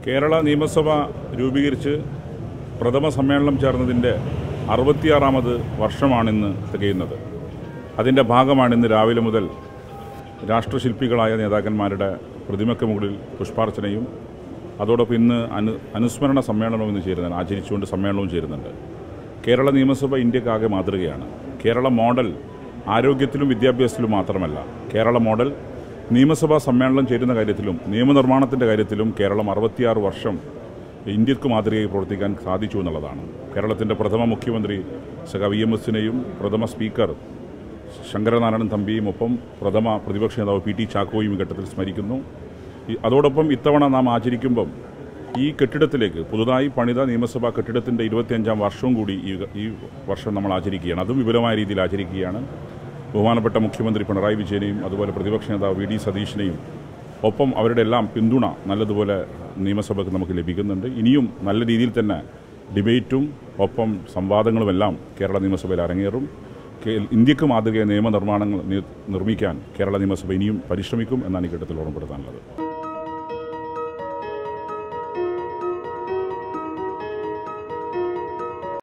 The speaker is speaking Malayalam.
കേരള നിയമസഭ രൂപീകരിച്ച് പ്രഥമ സമ്മേളനം ചേർന്നതിൻ്റെ അറുപത്തിയാറാമത് വർഷമാണിന്ന് തികയുന്നത് അതിൻ്റെ ഭാഗമാണിന്ന് രാവിലെ മുതൽ രാഷ്ട്രശില്പികളായ നേതാക്കന്മാരുടെ പ്രതിമയ്ക്ക് മുകളിൽ പുഷ്പാർച്ചനയും അതോടൊപ്പം ഇന്ന് അനു അനുസ്മരണ സമ്മേളനവും ഇന്ന് ചേരുന്നുണ്ട് ആചരിച്ചുകൊണ്ട് സമ്മേളനവും ചേരുന്നുണ്ട് കേരള നിയമസഭ ഇന്ത്യക്കാകെ മാതൃകയാണ് കേരള മോഡൽ ആരോഗ്യത്തിലും വിദ്യാഭ്യാസത്തിലും മാത്രമല്ല കേരള മോഡൽ നിയമസഭാ സമ്മേളനം ചേരുന്ന കാര്യത്തിലും നിയമനിർമ്മാണത്തിൻ്റെ കാര്യത്തിലും കേരളം അറുപത്തിയാറ് വർഷം ഇന്ത്യക്ക് മാതൃകയായി പ്രവർത്തിക്കാൻ സാധിച്ചു എന്നുള്ളതാണ് കേരളത്തിൻ്റെ പ്രഥമ മുഖ്യമന്ത്രി സഖ വി എം എസിനെയും പ്രഥമ സ്പീക്കർ ശങ്കരനാരായണൻ തമ്പിയും ഒപ്പം പ്രഥമ പ്രതിപക്ഷ നേതാവ് പി ടി ചാക്കോയും ഈ ഘട്ടത്തിൽ സ്മരിക്കുന്നു ഈ- അതോടൊപ്പം ഇത്തവണ നാം ആചരിക്കുമ്പം ഈ കെട്ടിടത്തിലേക്ക് പുതുതായി പണിത നിയമസഭാ കെട്ടിടത്തിൻ്റെ ഇരുപത്തിയഞ്ചാം വർഷവും കൂടി ഈ ഈ വർഷം നമ്മൾ ആചരിക്കുകയാണ് അതും വിപുലമായ രീതിയിൽ ആചരിക്കുകയാണ് ബഹുമാനപ്പെട്ട മുഖ്യമന്ത്രി പിണറായി വിജയനെയും അതുപോലെ പ്രതിപക്ഷ നേതാവ് വി ഡി സതീഷിനെയും ഒപ്പം അവരുടെ എല്ലാം പിന്തുണ നല്ലതുപോലെ നിയമസഭയ്ക്ക് നമുക്ക് ലഭിക്കുന്നുണ്ട് ഇനിയും നല്ല രീതിയിൽ തന്നെ ഡിബേറ്റും ഒപ്പം സംവാദങ്ങളുമെല്ലാം കേരള നിയമസഭയിൽ അരങ്ങേറും കേ- ഇന്ത്യക്ക് മാതൃകയെ നിയമനിർമ്മാണങ്ങൾ നി- നിർമ്മിക്കാൻ കേരള നിയമസഭ ഇനിയും പരിശ്രമിക്കും എന്നാണ് ഈ ഘട്ടത്തിൽ ഓർമ്മപ്പെടുത്താനുള്ളത്